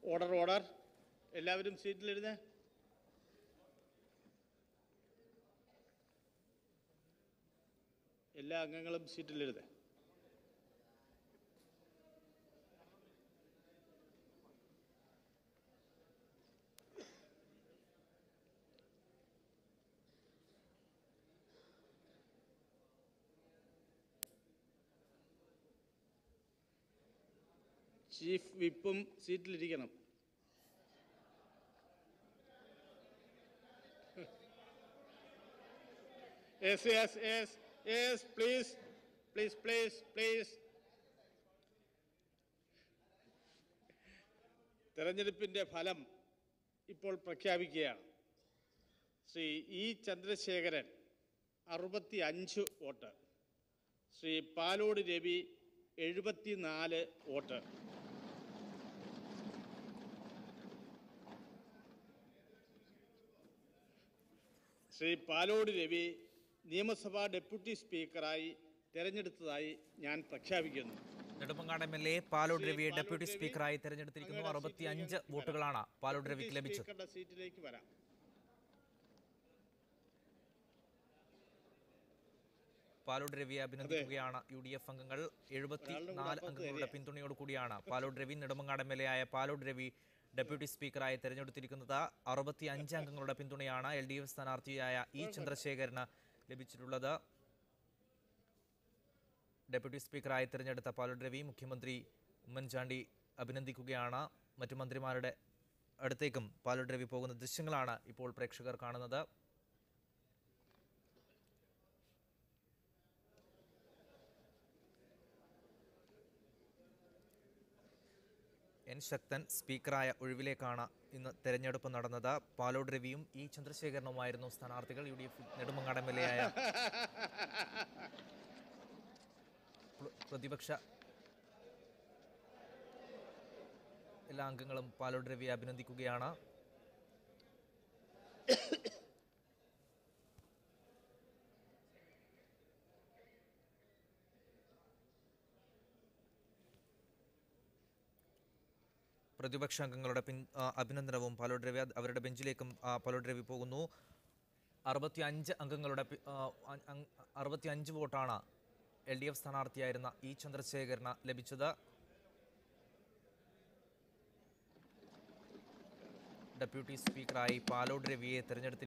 order order എല്ലാവരും സീറ്റിലിരുന്ന് എല്ലാ അംഗങ്ങളും സീറ്റിലിരുന്ന് ചീഫ് വിപ്പും സീറ്റിലിരിക്കണം yes yes yes yes please please please please തെരഞ്ഞെടുപ്പിൻ്റെ ഫലം ഇപ്പോൾ പ്രഖ്യാപിക്കുകയാണ് ശ്രീ ഇ ചന്ദ്രശേഖരൻ അറുപത്തി അഞ്ച് വോട്ട് ശ്രീ പാലോട് രവി എഴുപത്തിനാല് വോട്ട് ശ്രീ പാലോട് രവി നിയമസഭാ ഡെപ്യൂട്ടി സ്പീക്കറായി തെരഞ്ഞെടുത്തതായി ഞാൻ പ്രഖ്യാപിക്കുന്നു Nedumangad M L A Palode രവിയെ ഡെപ്യൂട്ടി സ്പീക്കറായി തെരഞ്ഞെടുത്തിരിക്കുന്നു അറുപത്തി അഞ്ച് വോട്ടുകളാണ് പാലോട് രവിക്ക് ലഭിച്ചത് സ്പീക്കറുടെ സീറ്റിലേക്ക് വരാം പാലോട് രവിയെ അഭിനന്ദിക്കുകയാണ് യു ഡി എഫ് അംഗങ്ങൾ എഴുപത്തി നാല് അംഗങ്ങളുടെ പിന്തുണയോട് കൂടിയാണ് Palode Ravi Nedumangad M L A ആയ പാലോട് രവി ഡെപ്യൂട്ടി സ്പീക്കറായി തെരഞ്ഞെടുത്തിരിക്കുന്നത് അറുപത്തി അഞ്ച് അംഗങ്ങളുടെ പിന്തുണയാണ് എൽ ഡി എഫ് സ്ഥാനാർത്ഥിയായ ഇ ചന്ദ്രശേഖരന് ലഭിച്ചിട്ടുള്ളത് ഡെപ്യൂട്ടി സ്പീക്കറായി തിരഞ്ഞെടുത്ത പാലോട് രവി മുഖ്യമന്ത്രി ഉമ്മൻചാണ്ടി അഭിനന്ദിക്കുകയാണ് മറ്റു മന്ത്രിമാരുടെ അടുത്തേക്കും പാലോട് രവി പോകുന്ന ദൃശ്യങ്ങളാണ് ഇപ്പോൾ പ്രേക്ഷകർ കാണുന്നത് എൻ ശക്തൻ സ്പീക്കറായ ഒഴിവിലേക്കാണ് ഇന്ന് തെരഞ്ഞെടുപ്പ് നടന്നത് പാലോട് രവിയും ഇ ചന്ദ്രശേഖരനുമായിരുന്നു സ്ഥാനാർത്ഥികൾ U D F Nedumangad M L A ആയ പ്ര- പ്രതിപക്ഷ എല്ലാ അംഗങ്ങളും പാലോട് രവിയെ അഭിനന്ദിക്കുകയാണ് പ്രതിപക്ഷ അംഗങ്ങളുടെ പിൻ ആ, അഭിനന്ദനവും പാലോട് രവി അത് അവരുടെ ബെഞ്ചിലേക്കും ആ, പാലോട് രവി പോകുന്നു അറുപത്തി അഞ്ച് അംഗങ്ങളുടെ പി- ആ, അ- അങ്- അറുപത്തി അഞ്ച് വോട്ടാണ് എൽ ഡി എഫ് സ്ഥാനാർത്ഥിയായിരുന്ന ഇ ചന്ദ്രശേഖരന് ലഭിച്ചത് ഡെപ്യൂട്ടി സ്പീക്കറായി പാലോട് രവിയെ തെരഞ്ഞെടുത്തി